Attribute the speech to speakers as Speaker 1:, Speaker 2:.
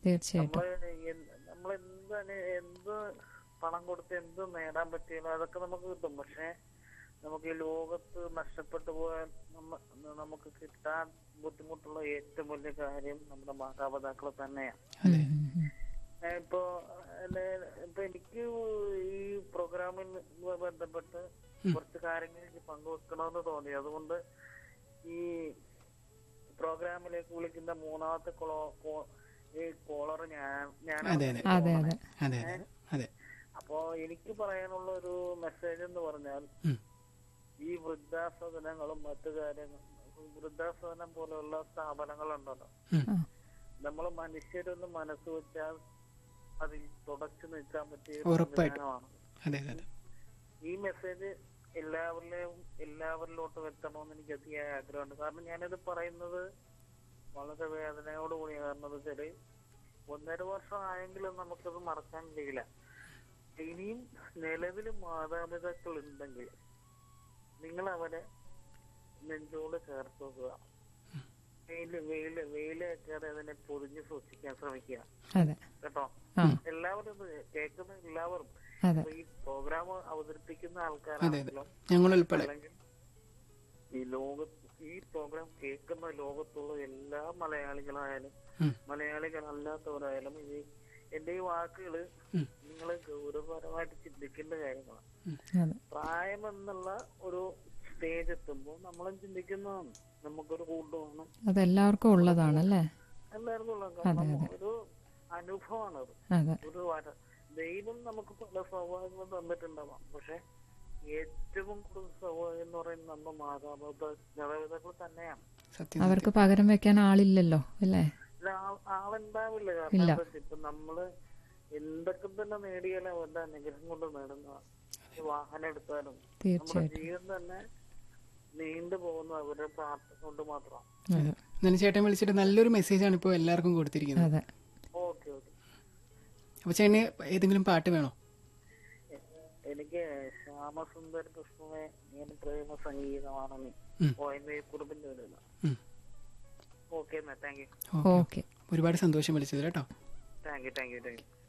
Speaker 1: തീർച്ചയായിട്ടും
Speaker 2: നമ്മള് എന്ത് നമ്മളെന്ത് അനു- എന്ത് പണം കൊടുത്ത് എന്ത് നേടാൻ പറ്റിയാലും അതൊക്കെ നമുക്ക് കിട്ടും പക്ഷെ നമുക്ക് ഈ ലോകത്ത് നഷ്ടപ്പെട്ടു പോയാൽ നമ്മ നമുക്ക് കിട്ടാൻ ബുദ്ധിമുട്ടുള്ള ഏറ്റവും വലിയ കാര്യം നമ്മുടെ മാതാപിതാക്കൾ തന്നെയാണ്
Speaker 1: ഉം, ഉം, ഉം.
Speaker 2: ഏ, ഇപ്പൊ അല്ലെ ഇപ്പൊ എനിക്ക് ഈ പ്രോഗ്രാമിൽ ബന്ധപ്പെട്ട് കുറച്ച് കാര്യങ്ങൾ എനിക്ക് പങ്കുവെക്കണമെന്ന് തോന്നി അതുകൊണ്ട് ഈ പ്രോഗ്രാമിലേക്ക് വിളിക്കുന്ന മൂന്നാമത്തെ കോളോ കോ- ഈ കോളർ ഞാൻ ഞാൻ
Speaker 3: അതെ അതെ
Speaker 1: അതെ അതെ
Speaker 3: അതെ അതെ അതെ
Speaker 2: അപ്പോ എനിക്ക് പറയാനുള്ള ഒരു മെസ്സേജ് എന്ന് പറഞ്ഞാൽ
Speaker 3: ഉം.
Speaker 2: ഈ വൃദ്ധാസദനങ്ങളും മറ്റു കാര്യങ്ങളും വൃദ്ധാസദനം പോലെയുള്ള സ്ഥാപനങ്ങളുണ്ടല്ലോ
Speaker 3: ഉം.
Speaker 1: ആ.
Speaker 2: നമ്മൾ മനുഷ്യരൊന്ന് മനസ്സ് വെച്ചാൽ അതിൽ തുടച്ചു നിൽക്കാൻ പറ്റിയ ഒരു
Speaker 3: ഉറപ്പായിട്ടും.
Speaker 2: സംവിധാനമാണ്
Speaker 3: അതെ അതെ അതെ
Speaker 2: ഈ മെസ്സേജ് എല്ലാവരിലെയും എല്ലാവരിലോട്ടും എത്തണമെന്ന് എനിക്ക് അതിയായ ആഗ്രഹമുണ്ട് കാരണം ഞാനിത് പറയുന്നത് വളരെ വേദനയോട് കൂടി കാരണം എന്ന് വെച്ചാല് ഒന്നര വർഷം ആയെങ്കിലും നമുക്കത് മറക്കാൻ കഴിയില്ല ഇനിയും നിലവിൽ മാതാപിതാക്കൾ ഉണ്ടെങ്കിൽ നിങ്ങൾ അവരെ നെഞ്ചോട് ചേർത്ത് വെക്കുക വെയില് വെയില് വെയിലേക്കാതെ അതിനെ പൊതിഞ്ഞ് സൂക്ഷിക്കാൻ ശ്രമിക്കുക
Speaker 1: അതെ
Speaker 2: കേട്ടോ
Speaker 1: ആ
Speaker 2: എല്ലാവരും ഇത് കേൾക്കുന്ന എല്ലാവരും
Speaker 1: അതെ
Speaker 2: ഇപ്പൊ ഈ പ്രോഗ്രാം അവതരിപ്പിക്കുന്ന
Speaker 3: അതെ അതെ
Speaker 2: ആൾക്കാരാണെങ്കിലും
Speaker 3: ഞങ്ങൾ ഉൾപ്പെടെ
Speaker 2: അല്ലെങ്കിൽ ഈ ലോകത്ത് ഈ പ്രോഗ്രാം കേൾക്കുന്ന ലോകത്തുള്ള എല്ലാ മലയാളികളായാലും
Speaker 3: ഉം.
Speaker 2: മലയാളികളല്ലാത്തവരായാലും ഈ എന്റെ ഈ വാക്കുകള്
Speaker 3: ഉം.
Speaker 2: നിങ്ങൾ ഗൗരവപരമായിട്ട് ചിന്തിക്കേണ്ട കാര്യങ്ങളാണ്
Speaker 1: അതെ
Speaker 2: പ്രായം എന്നുള്ള ഒരു സ്റ്റേജ് എത്തുമ്പോൾ നമ്മളും ചിന്തിക്കുന്നതാണ് നമുക്കൊരു കൂട്ട് വേണം
Speaker 1: അതെല്ലാവർക്കും ഉള്ളതാണല്ലേ
Speaker 2: എല്ലാവർക്കും ഉള്ള കാരണം ഒരു അനുഭവമാണത്
Speaker 1: അതെ
Speaker 2: ഒരു വര ദൈവം നമുക്ക് പല സൗഭാഗ്യങ്ങൾ തന്നിട്ടുണ്ടാവാം പക്ഷെ ഏറ്റവും കൂടുതൽ സൗഭാഗ്യം എന്ന് പറയുന്നത് നമ്മുടെ മാതാപിതാക്കൾ തന്നെയാണ്
Speaker 3: സത്യം
Speaker 1: അവർക്ക് പകരം വെക്കാൻ ആളില്ലല്ലോ അല്ലേ
Speaker 2: ഇത് ആ- ആളുണ്ടാവില്ല കാരണം
Speaker 1: ഇല്ല.
Speaker 2: എന്താ വെച്ചാ ഇപ്പൊ നമ്മള് എന്തൊക്കെ തന്നെ നേടിയാലും അവരുടെ അനുഗ്രഹം കൊണ്ട് നേടുന്ന വാഹനം എടുത്താലും നമ്മുടെ
Speaker 1: തീർച്ചയായിട്ടും
Speaker 2: ജീവിതം തന്നെ നീണ്ടു പോകുന്ന അവരുടെ പ്രാർത്ഥന കൊണ്ട് മാത്രമാണ്
Speaker 1: അതെ
Speaker 3: എന്നാലും ചേട്ടൻ വിളിച്ചിട്ട് നല്ലൊരു മെസ്സേജാണ് ഇപ്പോൾ എല്ലാവർക്കും കൊടുത്തിരിക്കുന്നത്
Speaker 1: അതെ
Speaker 2: ഓക്കെ ഓക്കെ
Speaker 3: അപ്പോൾ ചേട്ടന് ഏതെങ്കിലും പാട്ട് വേണോ
Speaker 2: എനിക്ക് ശ്യാമസുന്ദര കൃഷ്ണനെ ഞാൻ പ്രേമ സംഗീതമാണ് നീ
Speaker 3: ഉം.
Speaker 2: ഓ എന്റെ കുടുംബത്തിന്റെ ഒരു
Speaker 3: ഉം.
Speaker 2: ഓക്കെ എന്നാ താങ്ക് യു
Speaker 3: ഓക്കെ
Speaker 1: ഓക്കെ
Speaker 3: ഒരുപാട് സന്തോഷം വിളിച്ചത് കേട്ടോ
Speaker 2: thank you thank you thank U